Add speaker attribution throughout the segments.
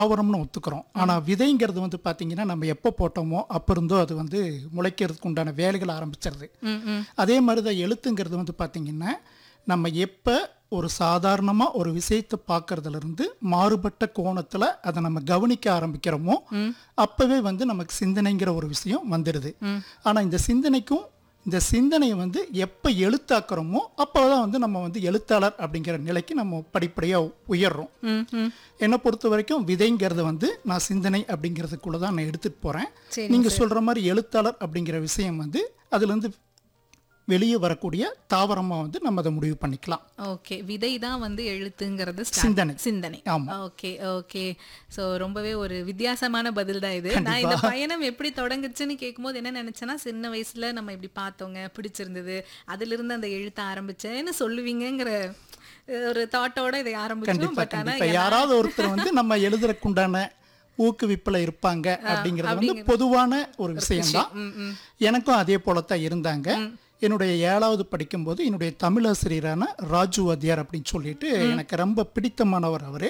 Speaker 1: தாவரம்னு ஒத்துக்கிறோம் ஆனா விதைங்கிறது வந்து பாத்தீங்கன்னா நம்ம எப்போ போட்டோமோ அப்போ இருந்தோ அது வந்து முளைக்கிறதுக்கு உண்டான வேலைகள் ஆரம்பிச்சிருது
Speaker 2: ம் ம்
Speaker 1: அதே மாதிரி தான் எழுத்துங்கிறது வந்து பாத்தீங்கன்னா நம்ம எப்போ ஒரு சாதாரணமாக ஒரு விஷயத்தை பார்க்கறதுல இருந்து மாறுபட்ட கோணத்தில் அதை நம்ம கவனிக்க ஆரம்பிக்கிறோமோ அப்போவே வந்து நமக்கு சிந்தனைங்கிற ஒரு விஷயம் வந்துடுது ஆனால் இந்த சிந்தனைக்கும் இந்த சிந்தனையை வந்து எப்போ எழுத்தாக்குறோமோ அப்போ தான் வந்து நம்ம வந்து எழுத்தாளர் அப்படிங்கிற நிலைக்கு நம்ம படிப்படியாக உயர்றோம்
Speaker 2: ம் ம்
Speaker 1: என்னை பொறுத்த வரைக்கும் விதைங்கிறது வந்து நான் சிந்தனை அப்படிங்கிறதுக்குள்ள தான் நான் எடுத்துகிட்டு போகிறேன்
Speaker 2: சரிங்க
Speaker 1: நீங்கள் சொல்கிற மாதிரி எழுத்தாளர் அப்படிங்கிற விஷயம் வந்து அதுலேருந்து வெளியே வரக்கூடிய தாவரமாக வந்து நம்ம அதை முடிவு பண்ணிக்கலாம்
Speaker 2: ஓகே விதை தான் வந்து எழுத்துங்கிறது start.
Speaker 1: சிந்தனை.
Speaker 2: சிந்தனை
Speaker 1: ஆமா.
Speaker 2: ஓகே ஓகே சோ ரொம்பவே ஒரு வித்தியாசமான பதில் தான் இது நான் இந்த பயணம் எப்படி தொடங்குச்சுன்னு கேட்கும்போது என்ன நினைச்சேன்னா சின்ன வயசுல நம்ம இப்படி பார்த்தோங்க பிடிச்சிருந்தது அதுல இருந்து அந்த எழுத்த ஆரம்பிச்சேன்னு சொல்லுவீங்கங்கிற அஹ், ஒரு தாட்டோட இதை ஆரம்பிச்சோம்
Speaker 1: கண்டிப்பாக
Speaker 2: பட் ஆனா
Speaker 1: கண்டிப்பாக யாராவது ஒருத்தர் வந்து நம்ம எழுதுறக்குண்டான ஊக்குவிப்பில் இருப்பாங்க அப்படிங்கிறது வந்து பொதுவான ஒரு விஷயம்தான் எனக்கும் அதே போலத்தான் இருந்தாங்க என்னுடைய ஏழாவது படிக்கும்போது என்னுடைய தமிழாசிரியரான ராஜு வாத்தியார் அப்படின்னு சொல்லிட்டு எனக்கு ரொம்ப பிடித்தமானவர் அவர்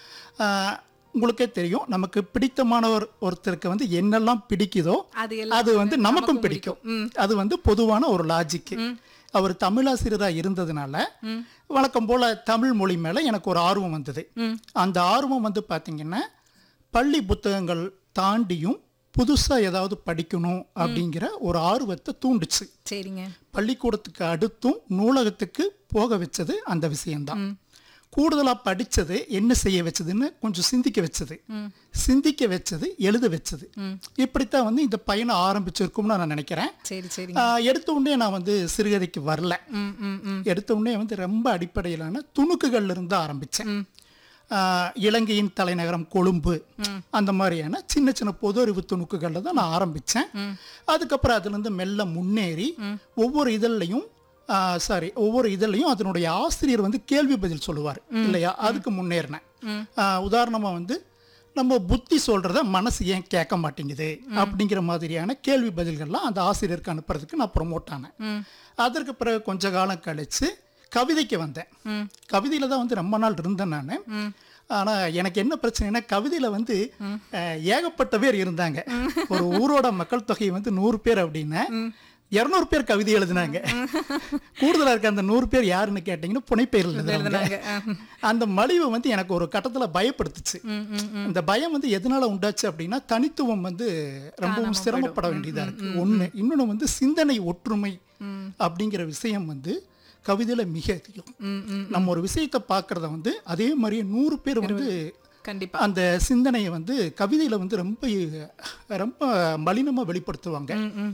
Speaker 1: உங்களுக்கே தெரியும் நமக்கு பிடித்தமானவர் ஒருத்தருக்கு வந்து என்னெல்லாம் பிடிக்குதோ
Speaker 2: அது எல்லாம்
Speaker 1: அது வந்து நமக்கும் பிடிக்கும் அது வந்து பொதுவான ஒரு லாஜிக் அவர் தமிழாசிரியராக இருந்ததுனால வழக்கம் போல தமிழ் மொழி மேல எனக்கு ஒரு ஆர்வம் வந்தது அந்த ஆர்வம் வந்து பாத்தீங்கன்னா பள்ளி புத்தகங்கள் தாண்டியும் புதுசா ஏதாவது படிக்கணும் அப்படிங்கிற ஒரு ஆர்வத்தை தூண்டுச்சு
Speaker 2: சரிங்க
Speaker 1: பள்ளிக்கூடத்துக்கு அடுத்தும் நூலகத்துக்கு போக வச்சது அந்த விஷயம்தான் கூடுதலா படிச்சது என்ன செய்ய வச்சதுன்னு கொஞ்சம் சிந்திக்க வச்சது சிந்திக்க வச்சது எழுத வச்சது இப்படித்தான் வந்து இந்த பயணம் ஆரம்பிச்சிருக்கும்னு நான் நினைக்கிறேன்
Speaker 2: சரி சரி
Speaker 1: ஆஹ் எடுத்த உடனே நான் வந்து சிறுகதைக்கு வரல
Speaker 2: ம் ம் ம்
Speaker 1: எடுத்த உடனே வந்து ரொம்ப அடிப்படையிலான துணுக்குகள்ல இருந்து ஆரம்பிச்சேன் ஆஹ் இலங்கையின் தலைநகரம் கொழும்பு அந்த மாதிரியான சின்ன சின்ன பொது அறிவு துணுக்குகள்ல தான் நான் ஆரம்பிச்சேன் அதுக்கப்புறம் அதுல இருந்து மெல்ல முன்னேறி ஒவ்வொரு இதழ்லையும் சாரி ஒவ்வொரு இதழ்லையும் அதனுடைய ஆசிரியர் வந்து கேள்வி பதில் சொல்லுவார் இல்லையா அதுக்கு முன்னேறினேன் ஆஹ் உதாரணமா வந்து நம்ம புத்தி சொல்றத மனசு ஏன் கேட்க மாட்டேங்குது அப்படிங்கிற மாதிரியான கேள்வி பதில்கள்லாம் அந்த ஆசிரியருக்கு அனுப்புறதுக்கு நான் ப்ரொமோட் ஆனேன் அதற்கு பிறகு கொஞ்ச காலம் கழிச்சு கவிதைக்கு வந்தேன் கவிதையில தான் வந்து ரொம்ப நாள் இருந்தேன் நான் ஆனா எனக்கு என்ன பிரச்சனைனா கவிதையில வந்து அஹ், ஏகப்பட்ட பேர் இருந்தாங்க ஒரு ஊரோட மக்கள் தொகை வந்து நூறு பேர் அப்படின்னா இருநூறு பேர் கவிதை எழுதினாங்க கூடுதலா இருக்க அந்த நூறு பேர் யாருன்னு கேட்டீங்கன்னா புனைப்பெயர் எழுதுனாங்க அந்த மலிவு வந்து எனக்கு ஒரு கட்டத்துல பயப்படுத்துச்சு இந்த பயம் வந்து எதனால உண்டாச்சு அப்படின்னா தனித்துவம் வந்து ரொம்பவும் சிரமப்பட வேண்டியதா இருக்கு ஒண்ணு இன்னொன்னு வந்து சிந்தனை ஒற்றுமை அப்படிங்கிற விஷயம் வந்து கவிதையில மிக அதிகம்
Speaker 2: ம் ம்
Speaker 1: நம்ம ஒரு விஷயத்தை பார்க்கறத வந்து அதே மாதிரியே நூறு பேர் வந்து
Speaker 2: கண்டிப்பா
Speaker 1: அந்த சிந்தனையை வந்து கவிதையில வந்து ரொம்ப ரொம்ப மலினமா வெளிப்படுத்துவாங்க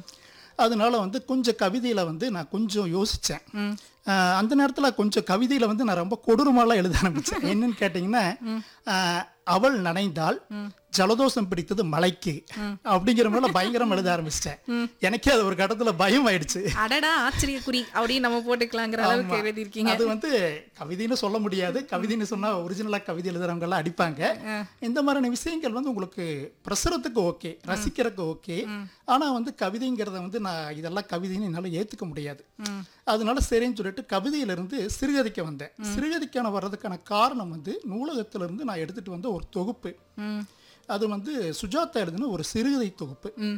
Speaker 1: அதனால வந்து கொஞ்சம் கவிதையில வந்து நான் கொஞ்சம் யோசிச்சேன் ஆஹ் அந்த நேரத்துல கொஞ்சம் கவிதையில வந்து நான் ரொம்ப கொடூரமாலாம் எழுத ஆரம்பிச்சேன் என்னன்னு கேட்டீங்கன்னா ஆஹ் அவள் நனைந்தால் ஜலதோஷம் பிடித்தது மலைக்கு அப்படிங்கிற மாதிரி பயங்கரம் எழுத ஆரம்பிச்சிட்டேன் எனக்கே அது ஒரு கட்டத்துல பயம் ஆயிடுச்சு
Speaker 2: அடடா ஆச்சரிய குறி அப்படின்னு நம்ம போட்டுக்கலாங்கிற அளவுக்கு எழுதியிருக்கீங்க
Speaker 1: அது வந்து கவிதைன்னு சொல்ல முடியாது கவிதைன்னு சொன்னா ஒரிஜினலா கவிதை எழுதுறவங்க எல்லாம் அடிப்பாங்க இந்த மாதிரியான விஷயங்கள் வந்து உங்களுக்கு பிரசுரத்துக்கு ஓகே ரசிக்கிறதுக்கு ஓகே ஆனா வந்து கவிதைங்கிறத வந்து நான் இதெல்லாம் கவிதைன்னு என்னால ஏத்துக்க முடியாது அதனால சரின்னு சொல்லிட்டு கவிதையில இருந்து சிறுகதைக்கு வந்தேன் சிறுகதைக்கான வர்றதுக்கான காரணம் வந்து நூலகத்துல இருந்து நான் எடுத்துட்டு வந்த ஒரு தொகுப்பு
Speaker 2: ம்
Speaker 1: அது வந்து சுஜாதா எழுதின ஒரு சிறுகதை தொகுப்பு
Speaker 2: ம்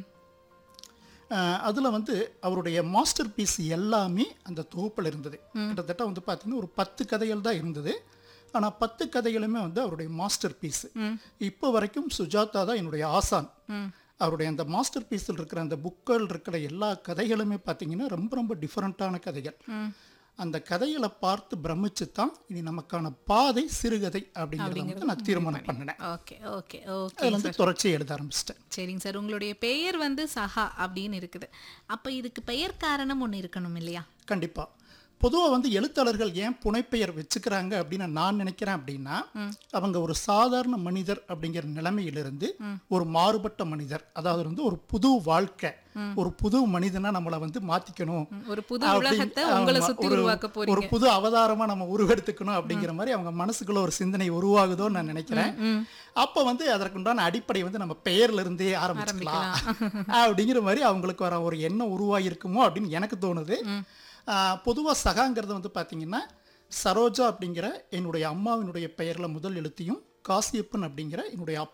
Speaker 1: அஹ் அதுல வந்து அவருடைய மாஸ்டர் பீஸ் எல்லாமே அந்த தொகுப்பில் இருந்தது கிட்டத்தட்ட வந்து பார்த்தீங்கன்னா ஒரு பத்து கதைகள் தான் இருந்தது ஆனா பத்து கதைகளுமே வந்து அவருடைய மாஸ்டர் பீஸ் இப்போ வரைக்கும் சுஜாதா தான் என்னுடைய ஆசான் அவருடைய அந்த மாஸ்டர் பீஸில் இருக்கிற அந்த புக்கள் இருக்கிற எல்லா கதைகளுமே பார்த்தீங்கன்னா ரொம்ப ரொம்ப டிஃப்ரெண்ட்டான கதைகள் அந்த கதைகளை பார்த்து பிரமிச்சு தான் இனி நமக்கான பாதை சிறுகதை அப்படிங்கிறத வந்து நான் தீர்மானம் பண்ணினேன்
Speaker 2: ஓகே ஓகே ஓகே
Speaker 1: அதுல வந்து தொடர்ச்சி எழுத ஆரம்பிச்சிட்டேன்
Speaker 2: சரிங்க சார் உங்களுடைய பெயர் வந்து சஹா அப்படின்னு இருக்குது அப்ப இதுக்கு பெயர் காரணம் ஒண்ணு இருக்கணும் இல்லையா
Speaker 1: கண்டிப்பா பொதுவா வந்து எழுத்தாளர்கள் ஏன் புனைப்பெயர் வச்சுக்கிறாங்க அப்படின்னு நான் நினைக்கிறேன் அப்படின்னா அவங்க ஒரு சாதாரண மனிதர் அப்படிங்கிற நிலைமையிலிருந்து ஒரு மாறுபட்ட மனிதர் அதாவது வந்து ஒரு புது வாழ்க்கை ஒரு புது மனிதனா நம்மளை வந்து மாத்திக்கணும்
Speaker 2: ஒரு புது
Speaker 1: அப்படின்னு-
Speaker 2: உலகத்தை உங்களை
Speaker 1: ஆமா,
Speaker 2: சுத்தி
Speaker 1: ஒரு-
Speaker 2: உருவாக்க
Speaker 1: ஒரு
Speaker 2: போறீங்க
Speaker 1: புது அவதாரமா நம்ம உருவெடுத்துக்கணும் அப்படிங்கிற மாதிரி அவங்க மனசுக்குள்ள ஒரு சிந்தனை உருவாகுதோன்னு நான் நினைக்கிறேன் அப்ப வந்து அதற்குண்டான அடிப்படை வந்து நம்ம பெயர்ல இருந்தே ஆரம்பிச்சுக்கலாம் அப்படிங்கிற மாதிரி அவங்களுக்கு வர ஒரு எண்ணம் உருவாகி இருக்குமோ அப்படின்னு எனக்கு தோணுது ஆஹ் பொதுவா சகாங்கிறது வந்து பாத்தீங்கன்னா சரோஜா அப்படிங்கிற என்னுடைய அம்மாவினுடைய பெயர்ல முதல் எழுத்தையும் காசியப்பன் அப்படிங்கிற என்னுடைய